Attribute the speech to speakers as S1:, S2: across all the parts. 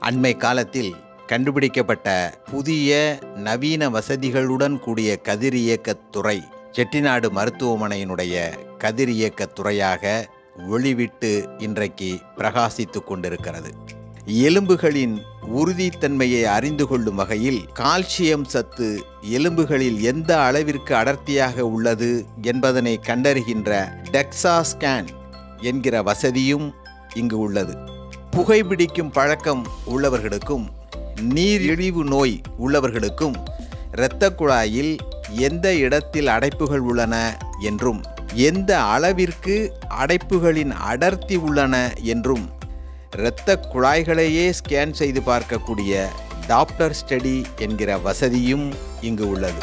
S1: அண்மை காலத்தில் கண்டுபிடிக்கப்பட்ட புதிய நவீன வசதிகளுடன் கூடிய கதிரியக்கத் துறை செட்டிநாடு மருத்துவமனையினுடைய கதிரியக்கத் துறையாக ஒளிவிட்டு இன்றைக்கு பிரகாசித்துக் கொண்டிருக்கிறது எலும்புகளின் உறுதித்தன்மையை அறிந்து கொள்ளும் வகையில் கால்சியம் சத்து எலும்புகளில் எந்த அளவிற்கு அடர்த்தியாக உள்ளது என்பதனை கண்டறிகின்ற டெக்ஸா ஸ்கேன் என்கிற வசதியும் இங்கு உள்ளது புகைப்பிடிக்கும் பழக்கம் உள்ளவர்களுக்கும் நீரிழிவு நோய் உள்ளவர்களுக்கும் இரத்த குழாயில் எந்த இடத்தில் அடைப்புகள் உள்ளன என்றும் எந்த அளவிற்கு அடைப்புகளின் அடர்த்தி உள்ளன என்றும் இரத்த குழாய்களையே ஸ்கேன் செய்து பார்க்கக்கூடிய டாப்டர் ஸ்டடி என்கிற வசதியும் இங்கு உள்ளது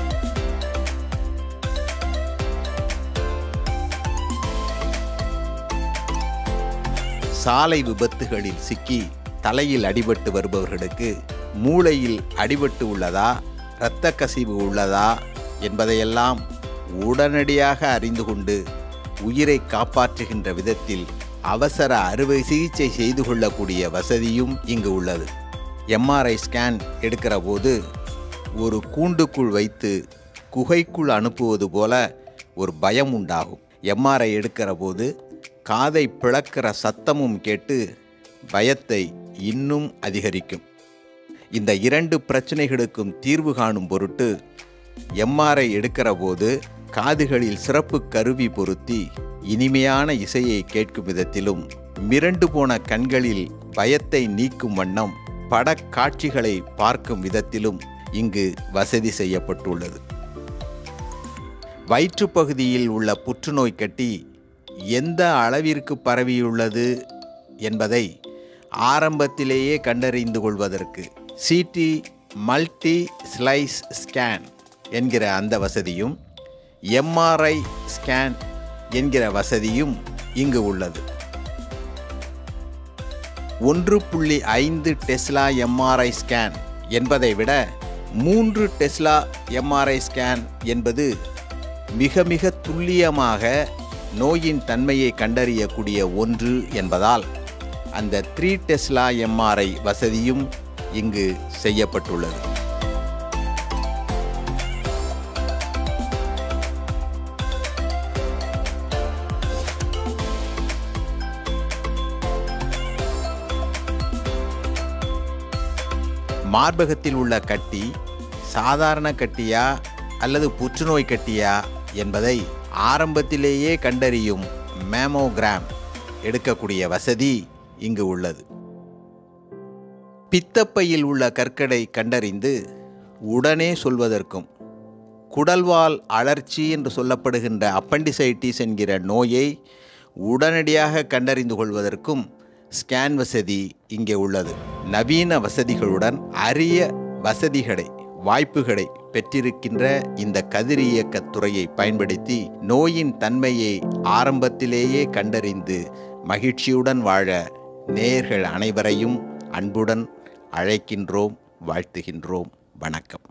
S1: சாலை விபத்துகளில் சிக்கி தலையில் அடிபட்டு வருபவர்களுக்கு மூளையில் அடிபட்டு உள்ளதா இரத்த கசிவு உள்ளதா என்பதையெல்லாம் உடனடியாக அறிந்து கொண்டு உயிரை காப்பாற்றுகின்ற விதத்தில் அவசர அறுவை சிகிச்சை செய்து கொள்ளக்கூடிய வசதியும் இங்கு உள்ளது எம்ஆர்ஐ ஸ்கேன் எடுக்கிற போது ஒரு கூண்டுக்குள் வைத்து குகைக்குள் அனுப்புவது போல ஒரு பயம் உண்டாகும் எம்ஆர்ஐ எடுக்கிற போது காதை பிளக்கிற சத்தமும் கேட்டு பயத்தை இன்னும் அதிகரிக்கும் இந்த இரண்டு பிரச்சனைகளுக்கும் தீர்வு காணும் பொருட்டு எம்ஆர்ஐ எடுக்கிற போது காதுகளில் சிறப்பு கருவி பொருத்தி இனிமையான இசையை கேட்கும் விதத்திலும் மிரண்டு போன கண்களில் பயத்தை நீக்கும் வண்ணம் படக்காட்சிகளை பார்க்கும் விதத்திலும் இங்கு வசதி செய்யப்பட்டுள்ளது வயிற்றுப்பகுதியில் உள்ள புற்றுநோய் கட்டி எந்த அளவிற்கு பரவியுள்ளது என்பதை ஆரம்பத்திலேயே கண்டறிந்து கொள்வதற்கு சிடி மல்டி ஸ்லைஸ் ஸ்கேன் என்கிற அந்த வசதியும் எம்ஆர்ஐ ஸ்கேன் என்கிற வசதியும் இங்கு உள்ளது ஒன்று புள்ளி ஐந்து டெஸ்லா எம்ஆர்ஐ ஸ்கேன் என்பதை விட மூன்று டெஸ்லா எம்ஆர்ஐ ஸ்கேன் என்பது மிக மிக துல்லியமாக நோயின் தன்மையை கண்டறியக்கூடிய ஒன்று என்பதால் அந்த த்ரீ டெஸ்லா எம்ஆர்ஐ வசதியும் இங்கு செய்யப்பட்டுள்ளது மார்பகத்தில் உள்ள கட்டி சாதாரண கட்டியா அல்லது புற்றுநோய் கட்டியா என்பதை ஆரம்பத்திலேயே கண்டறியும் மேமோகிராம் எடுக்கக்கூடிய வசதி இங்கு உள்ளது பித்தப்பையில் உள்ள கற்களை கண்டறிந்து உடனே சொல்வதற்கும் குடல்வால் அழற்சி என்று சொல்லப்படுகின்ற அப்பண்டிசைட்டிஸ் என்கிற நோயை உடனடியாக கண்டறிந்து கொள்வதற்கும் ஸ்கேன் வசதி இங்கே உள்ளது நவீன வசதிகளுடன் அரிய வசதிகளை வாய்ப்புகளை பெற்றிருக்கின்ற இந்த கதிரியக்கத் துறையை பயன்படுத்தி நோயின் தன்மையை ஆரம்பத்திலேயே கண்டறிந்து மகிழ்ச்சியுடன் வாழ நேயர்கள் அனைவரையும் அன்புடன் அழைக்கின்றோம் வாழ்த்துகின்றோம் வணக்கம்